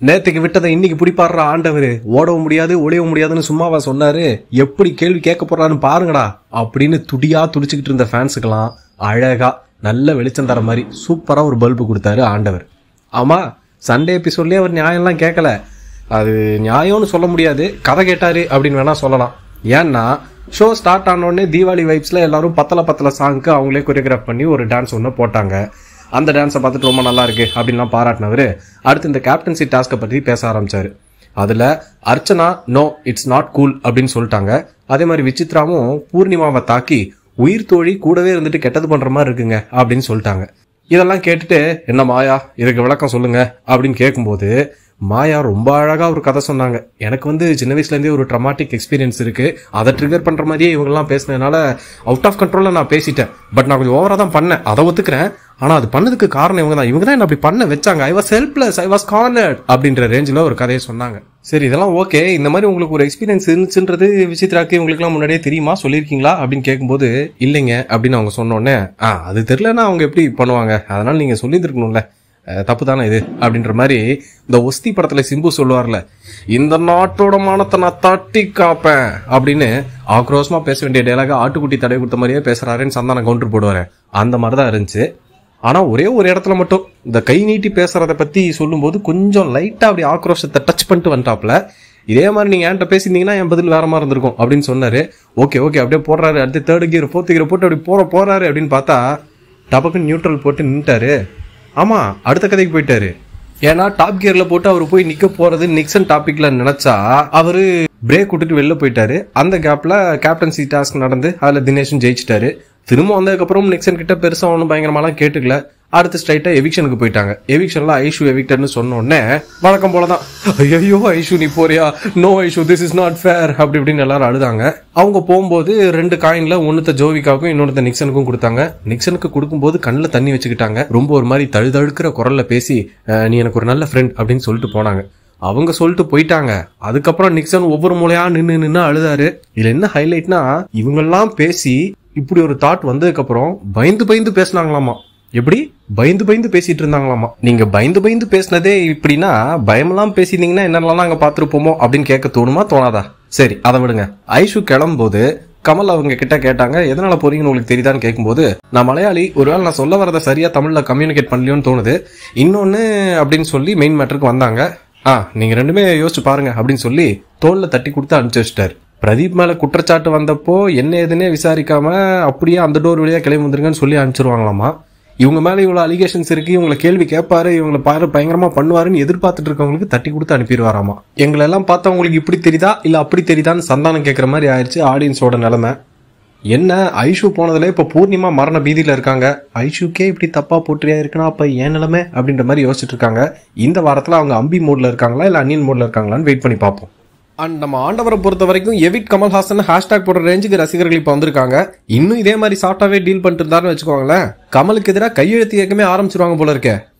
நேத்துக்கு விட்டதை இன்னைக்கு பிடிப்பாடுற ஆண்டவர் ஓடவும் முடியாது ஒளியவும் முடியாதுன்னு சும்மாவா சொன்னாரு எப்படி கேள்வி கேட்க போறான்னு பாருங்கடா அப்படின்னு துடியா துடிச்சுக்கிட்டு இருந்த ஃபேன்ஸுக்கெல்லாம் அழகா நல்ல வெளிச்சம் தர மாதிரி சூப்பரா ஒரு பல்பு கொடுத்தாரு ஆண்டவர் ஆமா சண்டே எபிசோட்லயே அவர் நியாயம்லாம் கேட்கல அது நியாயம்னு சொல்ல முடியாது கதை கேட்டாரு அப்படின்னு வேணா சொல்லலாம் ஏன்னா ஷோ ஸ்டார்ட் ஆனோடனே தீபாவளி வைப்ஸ்ல எல்லாரும் பத்தல பத்தல சாங்க்கு அவங்களே கொரியோகிராஃப் பண்ணி ஒரு டான்ஸ் ஒன்று போட்டாங்க அந்த டான்ஸை பார்த்துட்டு ரொம்ப நல்லா இருக்கு அப்படின்லாம் பாராட்டினவர் அடுத்து இந்த கேப்டன்சி டாஸ்க்கை பற்றி பேச ஆரம்பிச்சாரு அதுல Archana no it's not cool அப்படின்னு சொல்லிட்டாங்க அதே மாதிரி விசித்ராவும் பூர்ணிமாவை தாக்கி உயிர் தோழி கூடவே இருந்துட்டு கெட்டது பண்ற மாதிரி இருக்குங்க அப்படின்னு சொல்லிட்டாங்க இதெல்லாம் கேட்டுட்டு என்ன மாயா இதுக்கு விளக்கம் சொல்லுங்க அப்படின்னு கேட்கும்போது மாயா ரொம்ப அழகா ஒரு கதை சொன்னாங்க எனக்கு வந்து சின்ன வயசுல இருந்தே ஒரு ட்ரமாட்டிக் எக்ஸ்பீரியன்ஸ் இருக்கு அதை ட்ரிகர் பண்ற மாதிரியே இவங்கெல்லாம் பேசினதுனால அவுட் ஆஃப் கண்ட்ரோல்ல நான் பேசிட்டேன் பட் நான் கொஞ்சம் ஓவரா தான் பண்ணேன் அதை ஒத்துக்கிறேன் ஆனா அது பண்ணதுக்கு காரணம் இவங்க தான் இவங்க தான் என்ன அப்படி பண்ண வச்சாங்க I was helpless I was cornered அப்படின்ற ரேஞ்சில் ஒரு கதையை சொன்னாங்க சரி இதெல்லாம் ஓகே இந்த மாதிரி உங்களுக்கு ஒரு எக்ஸ்பீரியன்ஸ் இருந்துச்சுன்றது விசித்ராக்கு உங்களுக்குலாம் முன்னாடியே தெரியுமா சொல்லியிருக்கீங்களா அப்படின்னு கேட்கும்போது இல்லைங்க அப்படின்னு அவங்க சொன்னோடனே ஆ அது தெரியலன்னா அவங்க எப்படி பண்ணுவாங்க அதனால நீங்க சொல்லியிருக்கணும்ல அஹ் தப்பு தானே இது அப்படின்ற மாதிரி இந்த ஒஸ்தி படத்துல சிம்பு சொல்லுவார்ல இந்த நாட்டோட மானத்தை நான் தட்டி காப்பேன் அப்படின்னு ஆக்ரோஷமா பேச வேண்டிய டேலாக ஆட்டுக்குட்டி தடவை கொடுத்த மாதிரியே பேசுறாருன்னு சந்தானம் கவுண்டர் போடுவாரு அந்த மாதிரி தான் இருந்துச்சு ஆனா ஒரே ஒரு இடத்துல மட்டும் இந்த கை நீட்டி பேசுறத பத்தி சொல்லும்போது கொஞ்சம் லைட்டா அப்படி ஆக்ரோஷத்தை டச் பண்ணிட்டு வந்துட்டாப்ல இதே மாதிரி நீங்க என்கிட்ட பேசியிருந்தீங்கன்னா என் பதில் வேற மாதிரி இருந்திருக்கும் அப்படின்னு சொன்னாரு ஓகே ஓகே அப்படியே போடுறாரு அடுத்து தேர்ட் கியர் ஃபோர்த் கியர் போட்டு அப்படி போற போறாரு அப்படின்னு பார்த்தா டபக்குன்னு நியூட்ரல் போட்டு நின்ட்டாரு ஆமா அடுத்த கதைக்கு போயிட்டாரு ஏன்னா டாப் கியர்ல போட்டு அவர் போய் நிக்க போறது நிக்சன் டாபிக்ல நினைச்சா அவரு பிரேக் விட்டுட்டு வெளில போயிட்டாரு அந்த கேப்ல கேப்டன்சி டாஸ்க் நடந்து அதுல தினேஷும் ஜெயிச்சிட்டாரு திரும்ப வந்ததுக்கப்புறம் நிக்சன் கிட்ட பெருசா ஒன்றும் பயங்கரமாலாம் கேட்டுக்கல அடுத்து ஸ்ட்ரைட்டா எவிக்ஷனுக்கு போயிட்டாங்க எவிக்ஷன்ல ஐஷு எவிக்டர்னு சொன்ன உடனே வழக்கம் போலதான் ஐயோ ஐஷு நீ போறியா no Aishu this is not fair அப்படி இப்படின்னு எல்லாரும் அழுதாங்க அவங்க போகும்போது ரெண்டு காயின்ல ஒன்னுத்த ஜோவிகாவுக்கும் இன்னொருத்த நிக்சனுக்கும் கொடுத்தாங்க நிக்சனுக்கு கொடுக்கும்போது கண்ணில் தண்ணி வச்சுக்கிட்டாங்க ரொம்ப ஒரு மாதிரி தழுதழுக்கிற குரல்ல பேசி "அஹ், நீ எனக்கு ஒரு நல்ல ஃப்ரெண்ட் அப்படின்னு சொல்லிட்டு போனாங்க அவங்க சொல்லிட்டு போயிட்டாங்க அதுக்கப்புறம் நிக்சன் ஒவ்வொரு மூலையா நின்னு நின்னு அழுதாரு இதுல என்ன ஹைலைட்னா இவங்கெல்லாம் பேசி இப்படி ஒரு தாட் வந்ததுக்கு அப்புறம் பயந்து பயந்து பேசினாங்களாமா எப்படி பயந்து பயந்து பேசிட்டு இருந்தாங்களாமா நீங்க பயந்து பயந்து பேசினதே இப்படின்னா பயமெல்லாம் பேசியிருந்தீங்கன்னா என்னெல்லாம் அங்க பாத்துருப்போமோ அப்படின்னு கேட்க தோணுமா தோணாதா சரி அதை விடுங்க ஐஷு கிளம்பும்போது கமல் அவங்க கிட்ட கேட்டாங்க எதனால போறீங்கன்னு உங்களுக்கு தெரியுதான்னு கேட்கும்போது நான் மலையாளி ஒருவேளை நான் சொல்ல வரதை சரியா தமிழ்ல கம்யூனிகேட் பண்ணலையோன்னு தோணுது இன்னொன்னு அப்படின்னு சொல்லி மெயின் மேட்டருக்கு வந்தாங்க ஆ நீங்க ரெண்டுமே யோசிச்சு பாருங்க அப்படின்னு சொல்லி தோல்ல தட்டி கொடுத்து அனுப்பிச்சு வச்சிட்டாரு பிரதீப் மேல குற்றச்சாட்டு வந்தப்போ என்ன ஏதுன்னே விசாரிக்காம அப்படியே அந்த டோர் வழியா கிளம்பி வந்துருங்கன்னு சொல்லி அனுப்பிச்சிருவாங்களாமா இவங்க மேல இவ்வளவு அலிகேஷன்ஸ் இருக்கு இவங்களை கேள்வி கேட்பாரு இவங்களை பாரு பயங்கரமா பண்ணுவாருன்னு எதிர்பார்த்துட்டு இருக்கவங்களுக்கு தட்டி கொடுத்து அனுப்பிடுவாராமா எங்களை எல்லாம் பார்த்தா உங்களுக்கு இப்படி தெரியுதா இல்ல அப்படி தெரியுதான்னு சந்தானம் கேட்கற மாதிரி ஆயிடுச்சு ஆடியன்ஸோட நிலைமை என்ன ஐஷு போனதுல இப்ப பூர்ணிமா மரண பீதியில இருக்காங்க ஐஷுக்கே இப்படி தப்பா போற்றியா இருக்குன்னா அப்ப ஏன் நிலைமை அப்படின்ற மாதிரி யோசிச்சுட்டு இருக்காங்க இந்த வாரத்துல அவங்க அம்பி மோட்ல இருக்காங்களா இல்ல அன்னியன் மோட்ல இருக்காங்களான்னு வெயிட் பண்ணி பார்ப்போம் அண்ட் நம்ம ஆண்டவரை பொறுத்த வரைக்கும் எவிட் கமல்ஹாசன் ஹேஷ்டாக் போடுற ரேஞ்சுக்கு ரசிகர்கள் இப்ப வந்திருக்காங்க இன்னும் இதே மாதிரி சாஃப்டாவே டீல் பண்ணிட்டு இருந்தாருன்னு வச்சுக்கோங்களேன் கமலுக்கு எதிராக கையெழுத்து இயக்கமே ஆரம்பிச்சிருவாங்க போல இருக்கே